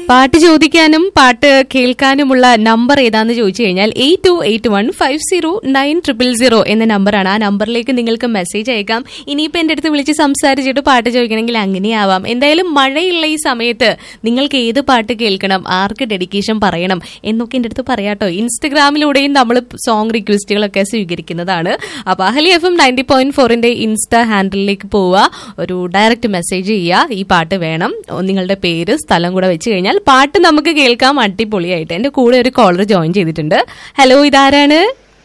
പാട്ട് ചോദിക്കാനും പാട്ട് കേൾക്കാനുമുള്ള നമ്പർ ഏതാന്ന് ചോദിച്ചു കഴിഞ്ഞാൽ eight two eight one five zero nine triple zero എന്ന നമ്പറാണ് ആ നമ്പറിലേക്ക് നിങ്ങൾക്ക് മെസ്സേജ് അയക്കാം ഇനിയിപ്പോൾ എൻ്റെ അടുത്ത് വിളിച്ച് സംസാരിച്ചിട്ട് പാട്ട് ചോദിക്കണമെങ്കിൽ അങ്ങനെയാവാം എന്തായാലും മഴയുള്ള ഈ സമയത്ത് നിങ്ങൾക്ക് ഏത് പാട്ട് കേൾക്കണം ആർക്ക് ഡെഡിക്കേഷൻ പറയണം എന്നൊക്കെ എൻ്റെ അടുത്ത് പറയാട്ടോ ഇൻസ്റ്റഗ്രാമിലൂടെയും നമ്മൾ സോങ് റിക്വസ്റ്റുകളൊക്കെ സ്വീകരിക്കുന്നതാണ് അപ്പോൾ Ahalia F M ninety point ഫോറിന്റെ ഇൻസ്റ്റാ ഹാൻഡിലേക്ക് പോവുക ഒരു ഡയറക്റ്റ് മെസ്സേജ് ചെയ്യുക ഈ പാട്ട് വേണം നിങ്ങളുടെ പേര് സ്ഥലം കൂടെ വെച്ച് കഴിഞ്ഞാൽ പാട്ട് നമുക്ക് കേൾക്കാം അടിപൊളിയായിട്ട് എന്റെ കൂടെ ഒരു കോളർ ജോയിൻ ചെയ്തിട്ടുണ്ട് ഹലോ ഇതാരാണ്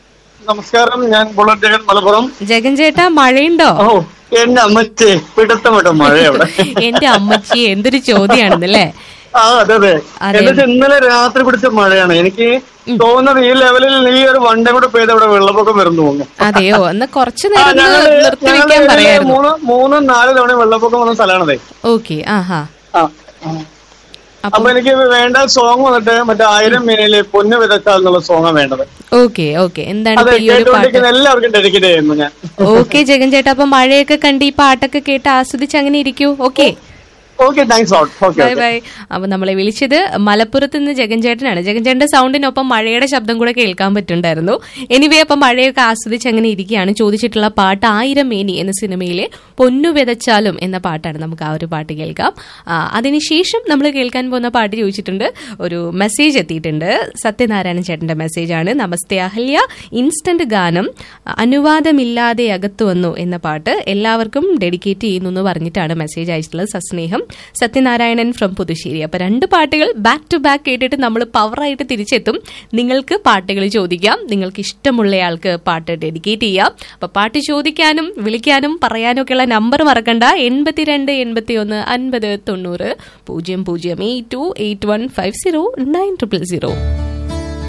നമസ്കാരം ഞാൻ ബുള്ളറ്റ് ജഗൻ മലപ്പുറം ജഗൻ ചേട്ടാ മഴയുണ്ടോ ഓ എന്റെ അമ്മച്ചേ പിടുത്തമിട്ട മഴ അവിടെ എന്റെ അമ്മച്ചി എന്തൊരു ചോദ്യാണെന്നല്ലേ ആ അതെ അതെ അതെ. എന്താ വെച്ചാ ഇന്നലെ രാത്രി പിടിച്ച മഴയാണ് എനിക്ക് തോന്നുന്നത് ഈ ലെവലിൽ ഈ ഒരു വണ്ടേ കൂടെ പെയ്ത് അവിടെ വെള്ളപ്പൊക്കം വരുന്നു തോന്നുന്നു അതെയോ എന്നാ കുറച്ചു ആ, നേരം ഒന്ന് ഞങ്ങള് നിർത്തി ഞങ്ങളുടെ വെക്കാൻ ഏരിയയില് പറയായിരുന്നു മൂന്ന് മൂന്നും നാല് തവണ വെള്ളപ്പൊക്കം വന്ന സ്ഥലമാണതേ ഓക്കെ ആഹാ ആ ആ. അപ്പൊ എനിക്ക് വേണ്ട സോങ് വന്നിട്ട് മറ്റേ ആയിരം മീനില് പൊന്ന് വിതച്ചാൽ എന്നുള്ള സോങ്ങാണ് വേണ്ടത് ഓക്കെ ഓക്കെ എന്താണ് അതെ ഇപ്പൊ ഈ ഒരു പാട്ട് കേട്ടുകൊണ്ടിരിക്കുന്ന എല്ലാവർക്കും ഡെഡിക്കേറ്റ് ചെയ്യുന്നു ഞാൻ ഓക്കെ ജഗൻ ചേട്ടാ അപ്പൊ മഴയൊക്കെ കണ്ട് ഈ പാട്ടൊക്കെ കേട്ട് ആസ്വദിച്ച് അങ്ങനെ ഇരിക്കൂ okay okay thanks out okay bye bye അപ്പൊ നമ്മളെ വിളിച്ചത് മലപ്പുറത്ത് നിന്ന് ജഗൻ ചേട്ടനാണ് ജഗൻ ചേട്ടന്റെ സൗണ്ടിനൊപ്പം മഴയുടെ ശബ്ദം കൂടെ കേൾക്കാൻ പറ്റുണ്ടായിരുന്നു എനിവേ അപ്പൊ മഴയൊക്കെ ആസ്വദിച്ച് അങ്ങനെ ഇരിക്കുകയാണ് ചോദിച്ചിട്ടുള്ള പാട്ട് ആയിരം മേനി എന്ന സിനിമയിലെ പൊന്നു വിതച്ചാലും എന്ന പാട്ടാണ് നമുക്ക് ആ ഒരു പാട്ട് കേൾക്കാം ആ, അതിനുശേഷം നമ്മൾ കേൾക്കാൻ പോകുന്ന പാട്ട് ചോദിച്ചിട്ടുണ്ട് ഒരു മെസ്സേജ് എത്തിയിട്ടുണ്ട് സത്യനാരായണൻ ചേട്ടന്റെ മെസ്സേജാണ് നമസ്തേ അഹല്യ ഇൻസ്റ്റന്റ് ഗാനം അനുവാദമില്ലാതെ അകത്തു വന്നു എന്ന പാട്ട് എല്ലാവർക്കും ഡെഡിക്കേറ്റ് ചെയ്യുന്നു എന്ന് പറഞ്ഞിട്ടാണ് മെസ്സേജ് അയച്ചിട്ടുള്ളത് സസ്നേഹം സത്യനാരായണൻ ഫ്രം പുതുശ്ശേരി അപ്പൊ രണ്ട് പാട്ടുകൾ ബാക്ക് ടു ബാക്ക് കേട്ടിട്ട് നമ്മൾ പവറായിട്ട് തിരിച്ചെത്തും നിങ്ങൾക്ക് പാട്ടുകൾ ചോദിക്കാം നിങ്ങൾക്ക് ഇഷ്ടമുള്ളയാൾക്ക് പാട്ട് ഡെഡിക്കേറ്റ് ചെയ്യാം അപ്പൊ പാട്ട് ചോദിക്കാനും വിളിക്കാനും പറയാനും ഒക്കെയുള്ള നമ്പർ മറക്കണ്ട എൺപത്തിരണ്ട് എൺപത്തി ഒന്ന് അൻപത് തൊണ്ണൂറ് പൂജ്യം പൂജ്യം eight two eight one five zero nine triple zero